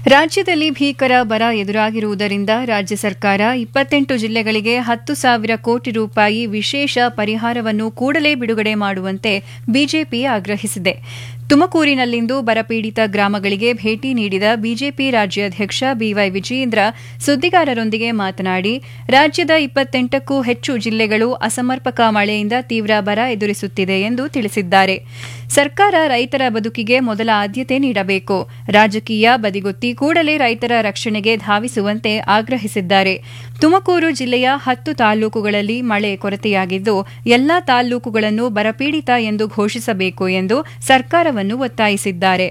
ರಾಜ್ಯದಲ್ಲಿ ಭೀಕರ ಬರ ಎದುರಾಗಿರುವುದರಿಂದ ರಾಜ್ಯ ಸರ್ಕಾರ ಇಪ್ಪತ್ತೆಂಟು ಜಿಲ್ಲೆಗಳಿಗೆ ಹತ್ತು ಸಾವಿರ ಕೋಟಿ ರೂಪಾಯಿ ವಿಶೇಷ ಪರಿಹಾರವನ್ನು ಕೂಡಲೇ ಬಿಡುಗಡೆ ಮಾಡುವಂತೆ ಬಿಜೆಪಿ ಆಗ್ರಹಿಸಿದೆ ತುಮಕೂರಿನಲ್ಲಿಂದು ಬರಪೀಡಿತ ಗ್ರಾಮಗಳಿಗೆ ಭೇಟಿ ನೀಡಿದ ಬಿಜೆಪಿ ರಾಜ್ಯಾಧ್ಯಕ್ಷ ಬಿವೈ ವಿಜಯೇಂದ್ರ ಸುದ್ದಿಗಾರರೊಂದಿಗೆ ಮಾತನಾಡಿ ರಾಜ್ಯದ ಇಪ್ಪತ್ತೆಂಟಕ್ಕೂ ಹೆಚ್ಚು ಜಿಲ್ಲೆಗಳು ಅಸಮರ್ಪಕ ಮಳೆಯಿಂದ ತೀವ್ರ ಬರ ಎದುರಿಸುತ್ತಿದೆ ಎಂದು ತಿಳಿಸಿದ್ದಾರೆ ಸರ್ಕಾರ ರೈತರ ಬದುಕಿಗೆ ಮೊದಲ ಆದ್ಯತೆ ನೀಡಬೇಕು ರಾಜಕೀಯ ಬದಿಗೊತ್ತಿ ಕೂಡಲೇ ರೈತರ ರಕ್ಷಣೆಗೆ ಧಾವಿಸುವಂತೆ ಆಗ್ರಹಿಸಿದ್ದಾರೆ ತುಮಕೂರು ಜಿಲ್ಲೆಯ ಹತ್ತು ತಾಲ್ಲೂಕುಗಳಲ್ಲಿ ಮಳೆ ಕೊರತೆಯಾಗಿದ್ದು ಎಲ್ಲಾ ತಾಲ್ಲೂಕುಗಳನ್ನು ಬರಪೀಡಿತ ಎಂದು ಘೋಷಿಸಬೇಕು ಎಂದು ಸರ್ಕಾರವನ್ನು ಒತ್ತಾಯಿಸಿದ್ದಾರೆ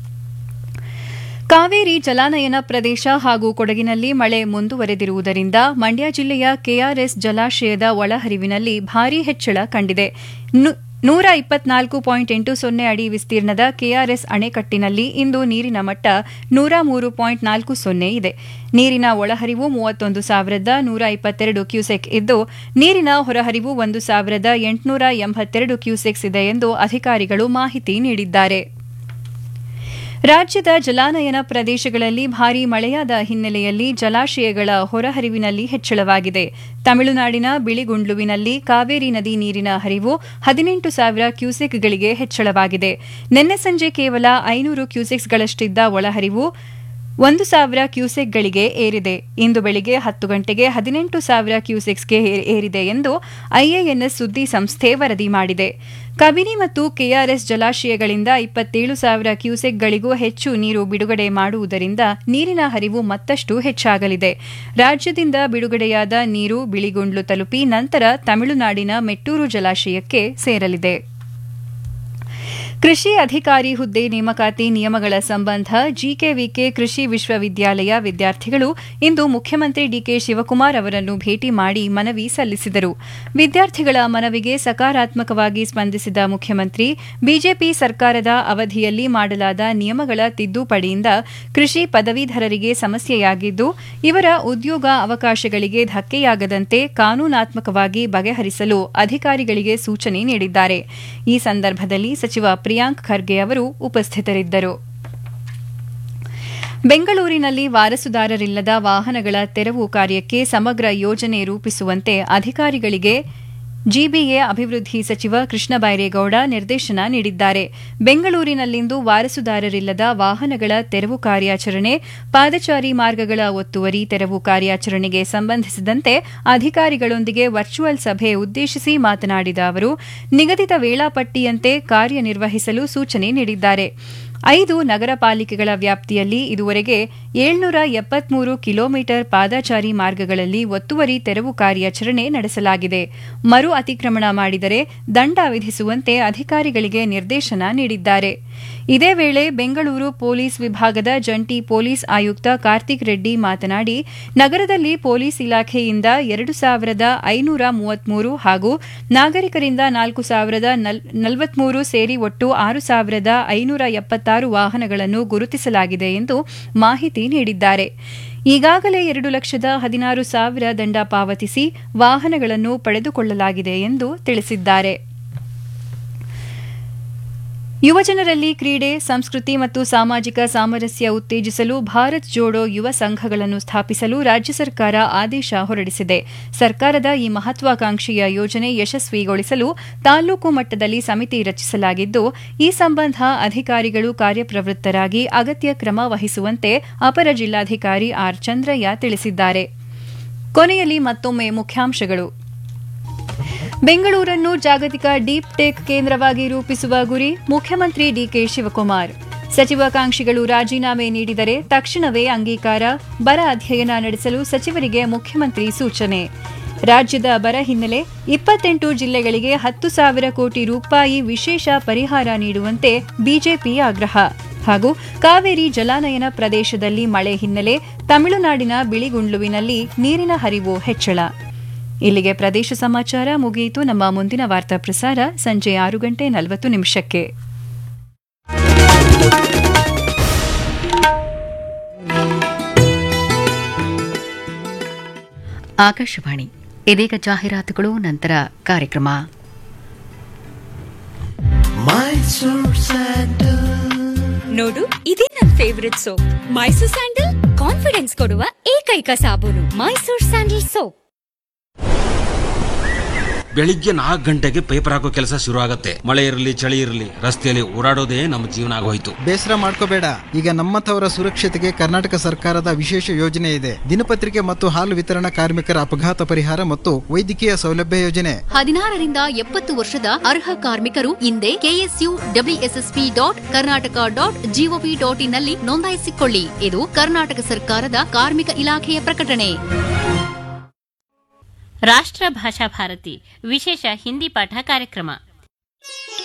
ಕಾವೇರಿ ಜಲಾನಯನ ಪ್ರದೇಶ ಹಾಗೂ ಕೊಡಗಿನಲ್ಲಿ ಮಳೆ ಮುಂದುವರೆದಿರುವುದರಿಂದ ಮಂಡ್ಯ ಜಿಲ್ಲೆಯ ಕೆಆರ್ಎಸ್ ಜಲಾಶಯದ ಒಳಹರಿವಿನಲ್ಲಿ ಭಾರೀ ಹೆಚ್ಚಳ ಕಂಡಿದೆ ನೂರ ಇಪ್ಪತ್ನಾಲ್ಕು ಪಾಯಿಂಟ್ ಎಂಟು ಸೊನ್ನೆ ಅಡಿ ವಿಸ್ತೀರ್ಣದ ಕೆಆರ್ಎಸ್ ಅಣೆಕಟ್ಟಿನಲ್ಲಿ ಇಂದು ನೀರಿನ ಮಟ್ಟ ನೂರ ಮೂರು ಪಾಯಿಂಟ್ ನಾಲ್ಕು ಸೊನ್ನೆ ಇದೆ ನೀರಿನ ಒಳಹರಿವು ಮೂವತ್ತೊಂದು ಸಾವಿರದ ನೂರ ಇಪ್ಪತ್ತೆರಡು ಕ್ಯೂಸೆಕ್ ಇದ್ದು ನೀರಿನ ಹೊರಹರಿವು ಒಂದು ಸಾವಿರದ ಎಂಟುನೂರ ಎಂಬತ್ತೆರಡು ಕ್ಯೂಸೆಕ್ಸ್ ಇದೆ ಎಂದು ಅಧಿಕಾರಿಗಳು ಮಾಹಿತಿ ನೀಡಿದ್ದಾರೆ ರಾಜ್ಯದ ಜಲಾನಯನ ಪ್ರದೇಶಗಳಲ್ಲಿ ಭಾರೀ ಮಳೆಯಾದ ಹಿನ್ನೆಲೆಯಲ್ಲಿ ಜಲಾಶಯಗಳ ಹೊರಹರಿವಿನಲ್ಲಿ ಹೆಚ್ಚಳವಾಗಿದೆ ತಮಿಳುನಾಡಿನ ಬಿಳಿಗುಂಡ್ಲುವಿನಲ್ಲಿ ಕಾವೇರಿ ನದಿ ನೀರಿನ ಹರಿವು ಹದಿನೆಂಟು ಸಾವಿರ ಕ್ಯೂಸೆಕ್ಗಳಿಗೆ ಹೆಚ್ಚಳವಾಗಿದೆ ನಿನ್ನೆ ಸಂಜೆ ಕೇವಲ ಐನೂರು ಕ್ಯೂಸೆಕ್ಸ್ಗಳಷ್ಟಿದ್ದ ಒಳಹರಿವು ಒಂದು ಸಾವಿರ ಕ್ಯೂಸೆಕ್ಗಳಿಗೆ ಏರಿದೆ ಇಂದು ಬೆಳಿಗ್ಗೆ ಹತ್ತು ಗಂಟೆಗೆ ಹದಿನೆಂಟು ಸಾವಿರ ಕ್ಯೂಸೆಕ್ಸ್ಗೆ ಏರಿದೆ ಎಂದು ಐಎಎನ್ಎಸ್ ಸುದ್ದಿ ಸಂಸ್ಥೆ ವರದಿ ಮಾಡಿದೆ ಕಬಿನಿ ಮತ್ತು ಕೆಆರ್ಎಸ್ ಜಲಾಶಯಗಳಿಂದ ಇಪ್ಪತ್ತೇಳು ಸಾವಿರ ಕ್ಯೂಸೆಕ್ಗಳಿಗೂ ಹೆಚ್ಚು ನೀರು ಬಿಡುಗಡೆ ಮಾಡುವುದರಿಂದ ನೀರಿನ ಹರಿವು ಮತ್ತಷ್ಟು ಹೆಚ್ಚಾಗಲಿದೆ ರಾಜ್ಯದಿಂದ ಬಿಡುಗಡೆಯಾದ ನೀರು ಬಿಳಿಗುಂಡ್ಲು ತಲುಪಿ ನಂತರ ತಮಿಳುನಾಡಿನ ಮೆಟ್ಟೂರು ಜಲಾಶಯಕ್ಕೆ ಸೇರಲಿದೆ ಕೃಷಿ ಅಧಿಕಾರಿ ಹುದ್ದೆ ನೇಮಕಾತಿ ನಿಯಮಗಳ ಸಂಬಂಧ ಜಿಕೆವಿಕೆ ಕೃಷಿ ವಿಶ್ವವಿದ್ಯಾಲಯ ವಿದ್ಯಾರ್ಥಿಗಳು ಇಂದು ಮುಖ್ಯಮಂತ್ರಿ ಡಿಕೆ ಶಿವಕುಮಾರ್ ಅವರನ್ನು ಭೇಟಿ ಮಾಡಿ ಮನವಿ ಸಲ್ಲಿಸಿದರು ವಿದ್ಯಾರ್ಥಿಗಳ ಮನವಿಗೆ ಸಕಾರಾತ್ಮಕವಾಗಿ ಸ್ಪಂದಿಸಿದ ಮುಖ್ಯಮಂತ್ರಿ ಬಿಜೆಪಿ ಸರ್ಕಾರದ ಅವಧಿಯಲ್ಲಿ ಮಾಡಲಾದ ನಿಯಮಗಳ ತಿದ್ದುಪಡಿಯಿಂದ ಕೃಷಿ ಪದವೀಧರರಿಗೆ ಸಮಸ್ಯೆಯಾಗಿದ್ದು ಇವರ ಉದ್ಯೋಗ ಅವಕಾಶಗಳಿಗೆ ಧಕ್ಕೆಯಾಗದಂತೆ ಕಾನೂನಾತ್ಮಕವಾಗಿ ಬಗೆಹರಿಸಲು ಅಧಿಕಾರಿಗಳಿಗೆ ಸೂಚನೆ ನೀಡಿದ್ದಾರೆ ಈ ಸಂದರ್ಭದಲ್ಲಿ ಸಚಿವ ಪ್ರಿಯಾಂಕ್ ಖರ್ಗೆ ಅವರು ಉಪಸ್ಥಿತರಿದ್ದರು ಬೆಂಗಳೂರಿನಲ್ಲಿ ವಾರಸುದಾರರಿಲ್ಲದ ವಾಹನಗಳ ತೆರವು ಕಾರ್ಯಕ್ಕೆ ಸಮಗ್ರ ಯೋಜನೆ ರೂಪಿಸುವಂತೆ ಅಧಿಕಾರಿಗಳಿಗೆ ಜಿಬಿಎ ಅಭಿವೃದ್ಧಿ ಸಚಿವ ಕೃಷ್ಣ ಬೈರೇಗೌಡ ನಿರ್ದೇಶನ ನೀಡಿದ್ದಾರೆ ಬೆಂಗಳೂರಿನಲ್ಲಿಂದು ವಾರಸುದಾರರಿಲ್ಲದ ವಾಹನಗಳ ತೆರವು ಕಾರ್ಯಾಚರಣೆ ಪಾದಚಾರಿ ಮಾರ್ಗಗಳ ಒತ್ತುವರಿ ತೆರವು ಕಾರ್ಯಾಚರಣೆಗೆ ಸಂಬಂಧಿಸಿದಂತೆ ಅಧಿಕಾರಿಗಳೊಂದಿಗೆ ವರ್ಚುವಲ್ ಸಭೆ ಉದ್ದೇಶಿಸಿ ಮಾತನಾಡಿದ ಅವರು ನಿಗದಿತ ವೇಳಾಪಟ್ಟಿಯಂತೆ ಕಾರ್ಯನಿರ್ವಹಿಸಲು ಸೂಚನೆ ನೀಡಿದ್ದಾರೆ ಐದು ನಗರ ಪಾಲಿಕೆಗಳ ವ್ಯಾಪ್ತಿಯಲ್ಲಿ ಇದುವರೆಗೆ ಏಳ್ನೂರ ಎಪ್ಪತ್ಮೂರು ಕಿಲೋಮೀಟರ್ ಪಾದಚಾರಿ ಮಾರ್ಗಗಳಲ್ಲಿ ಒತ್ತುವರಿ ತೆರವು ಕಾರ್ಯಾಚರಣೆ ನಡೆಸಲಾಗಿದೆ ಮರು ಅತಿಕ್ರಮಣ ಮಾಡಿದರೆ ದಂಡ ವಿಧಿಸುವಂತೆ ಅಧಿಕಾರಿಗಳಿಗೆ ನಿರ್ದೇಶನ ನೀಡಿದ್ದಾರೆ ಇದೇ ವೇಳೆ ಬೆಂಗಳೂರು ಪೊಲೀಸ್ ವಿಭಾಗದ ಜಂಟಿ ಪೊಲೀಸ್ ಆಯುಕ್ತ ಕಾರ್ತಿಕ್ ರೆಡ್ಡಿ ಮಾತನಾಡಿ ನಗರದಲ್ಲಿ ಪೊಲೀಸ್ ಇಲಾಖೆಯಿಂದ ಎರಡು ಸಾವಿರದ ಐನೂರ ಮೂವತ್ಮೂರು ಹಾಗೂ ನಾಗರಿಕರಿಂದ ನಾಲ್ಕು ಸಾವಿರದ ನಲವತ್ಮೂರು ಸೇರಿ ಒಟ್ಟು ಆರು ಸಾವಿರದ ಐನೂರ ಎಪ್ಪತ್ತಾರು ವಾಹನಗಳನ್ನು ಗುರುತಿಸಲಾಗಿದೆ ಎಂದು ಮಾಹಿತಿ ನೀಡಿದ್ದಾರೆ ಈಗಾಗಲೇ ಎರಡು ಲಕ್ಷದ ಹದಿನಾರು ಸಾವಿರ ದಂಡ ಪಾವತಿಸಿ ವಾಹನಗಳನ್ನು ಪಡೆದುಕೊಳ್ಳಲಾಗಿದೆ ಎಂದು ತಿಳಿಸಿದ್ದಾರೆ ಯುವಜನರಲ್ಲಿ ಕ್ರೀಡೆ ಸಂಸ್ಕೃತಿ ಮತ್ತು ಸಾಮಾಜಿಕ ಸಾಮರಸ್ಯ ಉತ್ತೇಜಿಸಲು ಭಾರತ್ ಜೋಡೋ ಯುವ ಸಂಘಗಳನ್ನು ಸ್ಥಾಪಿಸಲು ರಾಜ್ಯ ಸರ್ಕಾರ ಆದೇಶ ಹೊರಡಿಸಿದೆ ಸರ್ಕಾರದ ಈ ಮಹತ್ವಾಕಾಂಕ್ಷೆಯ ಯೋಜನೆ ಯಶಸ್ವಿಗೊಳಿಸಲು ತಾಲೂಕು ಮಟ್ಟದಲ್ಲಿ ಸಮಿತಿ ರಚಿಸಲಾಗಿದ್ದು ಈ ಸಂಬಂಧ ಅಧಿಕಾರಿಗಳು ಕಾರ್ಯಪ್ರವೃತ್ತರಾಗಿ ಅಗತ್ಯ ಕ್ರಮ ವಹಿಸುವಂತೆ ಅಪರ ಜಿಲ್ಲಾಧಿಕಾರಿ ಆರ್ ಚಂದ್ರಯ್ಯ ತಿಳಿಸಿದ್ದಾರೆ ಕೊನೆಯಲ್ಲಿ ಮತ್ತೊಮ್ಮೆ ಮುಖ್ಯಾಂಶಗಳು ಬೆಂಗಳೂರನ್ನು ಜಾಗತಿಕ ಡೀಪ್ ಟೆಕ್ ಕೇಂದ್ರವಾಗಿ ರೂಪಿಸುವ ಗುರಿ ಮುಖ್ಯಮಂತ್ರಿ ಡಿಕೆ ಶಿವಕುಮಾರ್ ಸಚಿವಾಕಾಂಕ್ಷಿಗಳು ರಾಜೀನಾಮೆ ನೀಡಿದರೆ ತಕ್ಷಣವೇ ಅಂಗೀಕಾರ ಬರ ಅಧ್ಯಯನ ನಡೆಸಲು ಸಚಿವರಿಗೆ ಮುಖ್ಯಮಂತ್ರಿ ಸೂಚನೆ ರಾಜ್ಯದ ಬರ ಹಿನ್ನೆಲೆ ಇಪ್ಪತ್ತೆಂಟು ಜಿಲ್ಲೆಗಳಿಗೆ ಹತ್ತು ಸಾವಿರ ಕೋಟಿ ರೂಪಾಯಿ ವಿಶೇಷ ಪರಿಹಾರ ನೀಡುವಂತೆ ಬಿಜೆಪಿ ಆಗ್ರಹ ಹಾಗೂ ಕಾವೇರಿ ಜಲಾನಯನ ಪ್ರದೇಶದಲ್ಲಿ ಮಳೆ ಹಿನ್ನೆಲೆ ತಮಿಳುನಾಡಿನ ಬಿಳಿಗುಂಡ್ಲುವಿನಲ್ಲಿ ನೀರಿನ ಹರಿವು ಹೆಚ್ಚಳ ಇಲ್ಲಿಗೆ ಪ್ರದೇಶ ಸಮಾಚಾರ ಮುಗಿಯಿತು ನಮ್ಮ ಮುಂದಿನ ವಾರ್ತಾ ಪ್ರಸಾರ ಸಂಜೆ ಆರು ಗಂಟೆ ನಲವತ್ತು ನಿಮಿಷಕ್ಕೆ ಆಕಾಶವಾಣಿ ಇದೀಗ ಜಾಹೀರಾತುಗಳು ನಂತರ ಕಾರ್ಯಕ್ರಮ ನೋಡು ಇದೇ ನನ್ favourite soap Mysore sandal confidence ಕೊಡುವ ಏಕೈಕ ಸಾಬೂನು ಮೈಸೂರ್ ಸ್ಯಾಂಡಲ್ ಸೋಪ್ ಬೆಳಿಗ್ಗೆ ನಾಲ್ಕು ಗಂಟೆಗೆ ಪೇಪರ್ ಹಾಕೋ ಕೆಲಸ ಶುರು ಆಗತ್ತೆ ಮಳೆ ಇರಲಿ ಚಳಿ ಇರಲಿ ರಸ್ತೆಯಲ್ಲಿ ಓಡಾಡೋದೇ ನಮ್ಮ ಜೀವನ ಆಗೋಯ್ತು ಬೇಸರ ಮಾಡ್ಕೋಬೇಡ ಈಗ ನಮ್ಮಂಥವರ ಸುರಕ್ಷತೆಗೆ ಕರ್ನಾಟಕ ಸರ್ಕಾರದ ವಿಶೇಷ ಯೋಜನೆ ಇದೆ ದಿನಪತ್ರಿಕೆ ಮತ್ತು ಹಾಲು ವಿತರಣಾ ಕಾರ್ಮಿಕರ ಅಪಘಾತ ಪರಿಹಾರ ಮತ್ತು ವೈದ್ಯಕೀಯ ಸೌಲಭ್ಯ ಯೋಜನೆ ಹದಿನಾರರಿಂದ ಎಪ್ಪತ್ತು ವರ್ಷದ ಅರ್ಹ ಕಾರ್ಮಿಕರು ಇಂದೇ KSU WSSP dot Karnataka dot GOV dot ಇನ್ನಲ್ಲಿ ನೋಂದಾಯಿಸಿಕೊಳ್ಳಿ ಇದು ಕರ್ನಾಟಕ ಸರ್ಕಾರದ ಕಾರ್ಮಿಕ ಇಲಾಖೆಯ ಪ್ರಕಟಣೆ ರಾಷ್ಟ್ರ ಭಾಷಾ ಭಾರತಿ ವಿಶೇಷ ಹಿಂದಿ ಪಾಠ ಕಾರ್ಯಕ್ರಮ